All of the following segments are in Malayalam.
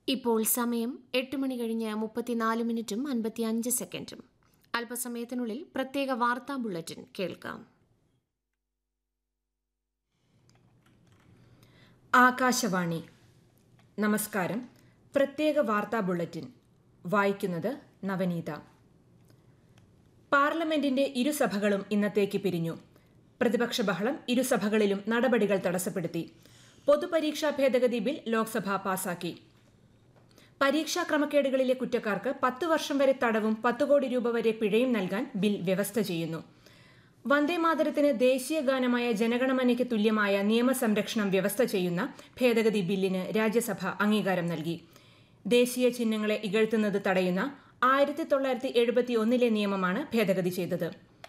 ഇപ്പോൾ സമയം എട്ട് മണി കഴിഞ്ഞ് മുപ്പത്തിനാല് മിനിറ്റും അൻപത്തിയഞ്ച് സെക്കൻഡും അല്പസമയത്തിനുള്ളിൽ പ്രത്യേക വാർത്താ ബുള്ളറ്റിൻ കേൾക്കാം ആകാശവാണി നമസ്കാരം പ്രത്യേക വാർത്താ ബുള്ളറ്റിൻ വായിക്കുന്നത് നവനീത പാർലമെന്റിന്റെ ഇരുസഭകളും ഇന്നത്തേക്ക് പിരിഞ്ഞു പ്രതിപക്ഷ ബഹളം ഇരുസഭകളിലും നടപടികൾ തടസ്സപ്പെടുത്തി പൊതുപരീക്ഷാ ഭേദഗതി ബിൽ ലോക്സഭ പാസാക്കി പരീക്ഷാ ക്രമക്കേടുകളിലെ കുറ്റക്കാർക്ക് പത്ത് വർഷം വരെ തടവും പത്ത് കോടി രൂപ വരെ പിഴയും നൽകാൻ ബിൽ വ്യവസ്ഥ ചെയ്യുന്നു വന്ദേമാതരത്തിന് ദേശീയ ഗാനമായ ജനഗണമനയ്ക്ക് തുല്യമായ നിയമസംരക്ഷണം വ്യവസ്ഥ ചെയ്യുന്ന ഭേദഗതി ബില്ലിന് രാജ്യസഭ അംഗീകാരം നൽകി ദേശീയ ചിഹ്നങ്ങളെ ഇകഴ്ത്തുന്നത് തടയുന്ന ആയിരത്തി തൊള്ളായിരത്തി എഴുപത്തി ഒന്നിലെ നിയമമാണ് ഭേദഗതി ചെയ്തത്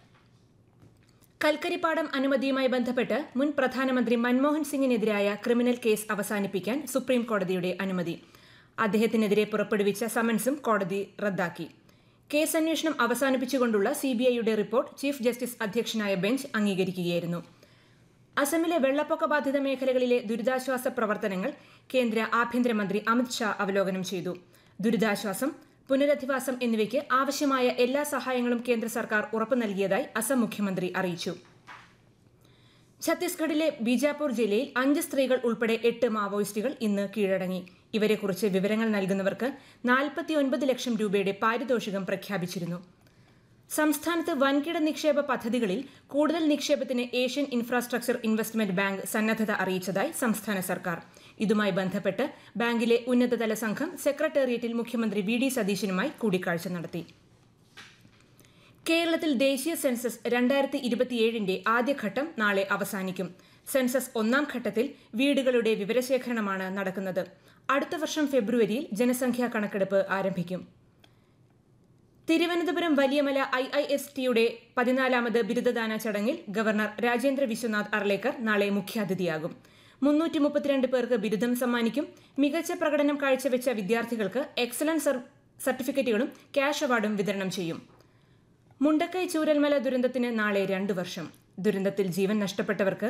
കൽക്കരിപ്പാടം അനുമതിയുമായി ബന്ധപ്പെട്ട് മുൻ പ്രധാനമന്ത്രി മൻമോഹൻ സിംഗിനെതിരായ ക്രിമിനൽ കേസ് അവസാനിപ്പിക്കാൻ സുപ്രീം കോടതിയുടെ അനുമതി അദ്ദേഹത്തിനെതിരെ പുറപ്പെടുവിച്ച സമൻസും കോടതി റദ്ദാക്കി കേസ് അന്വേഷണം അവസാനിപ്പിച്ചുകൊണ്ടുള്ള സിബിഐയുടെ റിപ്പോർട്ട് ചീഫ് ജസ്റ്റിസ് അധ്യക്ഷനായ ബെഞ്ച് അംഗീകരിക്കുകയായിരുന്നു അസമിലെ വെള്ളപ്പൊക്ക ബാധിത മേഖലകളിലെ ദുരിതാശ്വാസ പ്രവർത്തനങ്ങൾ കേന്ദ്ര ആഭ്യന്തരമന്ത്രി അമിത് ഷാ അവലോകനം ചെയ്തു ദുരിതാശ്വാസം പുനരധിവാസം എന്നിവയ്ക്ക് ആവശ്യമായ എല്ലാ സഹായങ്ങളും കേന്ദ്ര സർക്കാർ ഉറപ്പു നൽകിയതായി അസം മുഖ്യമന്ത്രി അറിയിച്ചു ഛത്തീസ്ഗഡിലെ ബീജാപൂർ ജില്ലയിൽ അഞ്ച് സ്ത്രീകൾ ഉൾപ്പെടെ എട്ട് മാവോയിസ്റ്റുകൾ ഇന്ന് കീഴടങ്ങി ഇവരെക്കുറിച്ച് വിവരങ്ങൾ നൽകുന്നവർക്ക് നാൽപ്പത്തിയൊൻപത് ലക്ഷം രൂപയുടെ പാരിതോഷികം പ്രഖ്യാപിച്ചിരുന്നു സംസ്ഥാനത്ത് വൻകിട നിക്ഷേപ പദ്ധതികളിൽ കൂടുതൽ നിക്ഷേപത്തിന് ഏഷ്യൻ ഇൻഫ്രാസ്ട്രക്ചർ ഇൻവെസ്റ്റ്മെന്റ് ബാങ്ക് സന്നദ്ധത അറിയിച്ചതായി സംസ്ഥാന സർക്കാർ ഇതുമായി ബന്ധപ്പെട്ട് ബാങ്കിലെ ഉന്നതതല സംഘം സെക്രട്ടേറിയറ്റിൽ മുഖ്യമന്ത്രി വി ഡി സതീശനുമായി കൂടിക്കാഴ്ച നടത്തി കേരളത്തിൽ ദേശീയ സെൻസസ് രണ്ടായിരത്തി ഇരുപത്തിയേഴിന്റെ ആദ്യഘട്ടം നാളെ അവസാനിക്കും സെൻസസ് ഒന്നാം ഘട്ടത്തിൽ വീടുകളുടെ വിവരശേഖരണമാണ് നടക്കുന്നത് അടുത്ത വർഷം ഫെബ്രുവരിയിൽ ജനസംഖ്യാ കണക്കെടുപ്പ് ആരംഭിക്കും Thiruvananthapuram Valiyamala I I S ടിയുടെ പതിനാലാമത് ബിരുദദാന ചടങ്ങിൽ ഗവർണർ രാജേന്ദ്ര വിശ്വനാഥ് അർലേക്കർ നാളെ മുഖ്യാതിഥിയാകും മുന്നൂറ്റി മുപ്പത്തിരണ്ട് പേർക്ക് ബിരുദം സമ്മാനിക്കും മികച്ച പ്രകടനം കാഴ്ചവെച്ച വിദ്യാർത്ഥികൾക്ക് എക്സലൻസ് സർട്ടിഫിക്കറ്റുകളും ക്യാഷ് അവാർഡും വിതരണം ചെയ്യും മുണ്ടക്കൈ ചൂരൽമല ദുരന്തത്തിന് നാളെ രണ്ടു വർഷം ദുരന്തത്തിൽ ജീവൻ നഷ്ടപ്പെട്ടവർക്ക്